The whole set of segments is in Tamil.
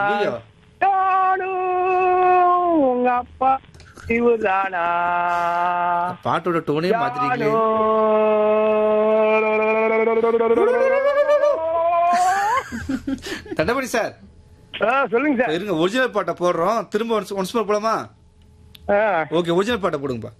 ஐயோ நானும் உங்க அப்பா இவர்தானா பாட்டோட டோனே மாத்திரீங்களே தண்டபடி சார் ஆ, சொல்லுங்க சார் இருங்க ஒரிஜினல் பாட்டை போடுறோம் திரும்ப ஒன்ஸ் ஒன்ஸ் more போலாமா ஆ, ஓகே ஒரிஜினல் பாட்டை போடுங்கப்பா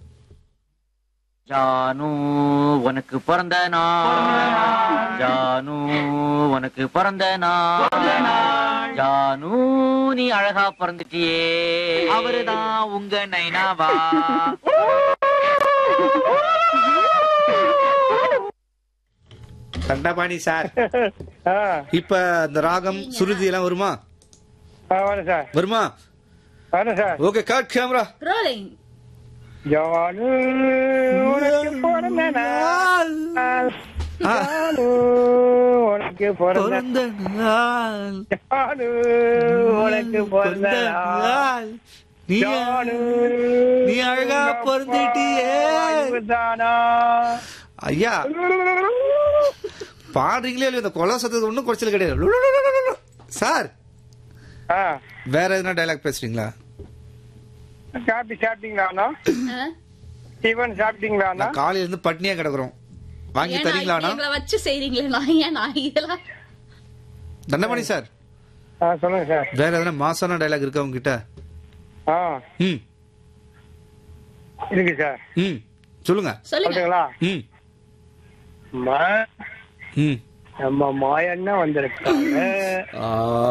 ஜானு உனக்கு பிறந்த நாள் ஜானு உனக்கு பிறந்த நாள் ஜானு நீ அழகா பிறந்துட்டியே அவருதான் உங்க நைனாவா தண்டபாணி சார் ஆ, இப்ப இந்த ராகம் சுருதி எல்லாம் வருமா ஆ, வரேன் சார் வருமா வரேன் sir okay cut camera rolling Janu உனக்கு பிறந்த நாள் ஆ. ஜானு உனக்கு பிறந்த பிறந்த நாள் ஜானு உனக்கு பிறந்த நாள் நாள். நீ ஜானு நீ அழகா பிறந்துட்டியே. இவர்தானா ஐயா பாடுறீங்களே இல்லையா இந்த கொலை சத்தத்துக்கு ஒன்றும் குறைச்சல் கிடையாது லு, லு, லு, லு, லு, லு. சார் ஆ, வேற எதுனா டைலாக் பேசுறீங்களா சாப்பிட்டு சாப்பிட்டீங்களாண்ணா சிவன் சாப்பிட்டீங்களாண்ணா நான் காலையில இருந்து பட்னியா கிடக்குறோம் வாங்கி தரீங்களாண்ணா எங்களை வச்சு செய்றீங்களே நான் ஏன் நான் இதெல்லாம் தண்டபாணி சார் ஆ, சொல்லுங்க சார் வேற எதனா மாசான டைலாக் இருக்கா உங்ககிட்ட ஆ ம் இருக்கு சார் ம் சொல்லுங்க சொல்லுங்க சொல்லுங்களா ம் அம்மா, ம் நம்ம மாயண்ணா வந்திருக்காங்க ஆ,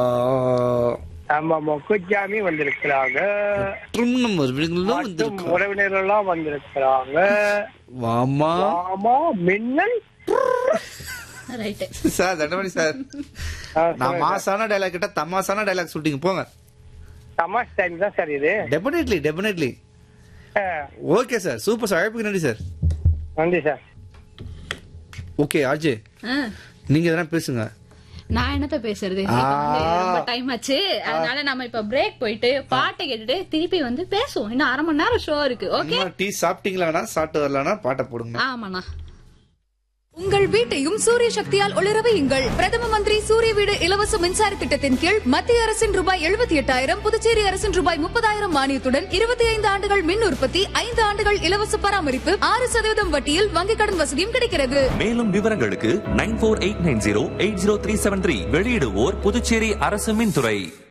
நம்ம மொக்குச்சாமி வந்திருக்கிறாங்க மற்றும் மறுபடியும் மற்றும் வந்திருக்கோம். உறவினர்கள் எல்லாம் வந்திருக்கிறாங்க வாமா ஆமா மின்னல் ரைட்டு சார் தண்டபாணி சார் ஆ, நான் சொல்லுங்க சார். மாசான டைலாக் கிட்ட தமாசான டைலாக் சொல்லிட்டீங்க போங்க தமாஷ் டைம் தான் சார் இது definitely definitely ah, okay sir super sir அழைப்புக்கு நன்றி சார் நன்றி சார் ஓகே அஜய் ஆ, நீங்க எதனா பேசுங்க நான் என்னத்த பேசுறது ஆ. இப்ப வந்து ரொம்ப டைம் ஆச்சு அதனால நம்ம இப்ப பிரேக் போயிட்டு பாட்டை கேட்டுட்டு திருப்பி வந்து பேசுவோம் இன்னும் அரை மணி நேரம் ஷோ இருக்கு ஓகே டீ சாப்பிட்டீங்களாண்ணா சாப்பிட்டு வரலான்னா பாட்டை போடுங்க ஆமாண்ணா உங்கள் வீட்டையும் சூரிய சக்தியால் ஒளிர வையுங்கள் பிரதம மந்திரி சூரிய வீடு இலவச மின்சார திட்டத்தின் கீழ் மத்திய அரசின் ரூபாய் எழுபத்தி எட்டாயிரம் புதுச்சேரி அரசின் ரூபாய் முப்பதாயிரம் மானியத்துடன் இருபத்தி ஐந்து ஆண்டுகள் மின் உற்பத்தி ஐந்து ஆண்டுகள் இலவச பராமரிப்பு ஆறு சதவீதம் வட்டியில் வங்கிக் கடன் வசதியும் கிடைக்கிறது மேலும் விவரங்களுக்கு nine four eight nine zero eight zero three seven three வெளியிடுவோர் புதுச்சேரி அரசு மின்துறை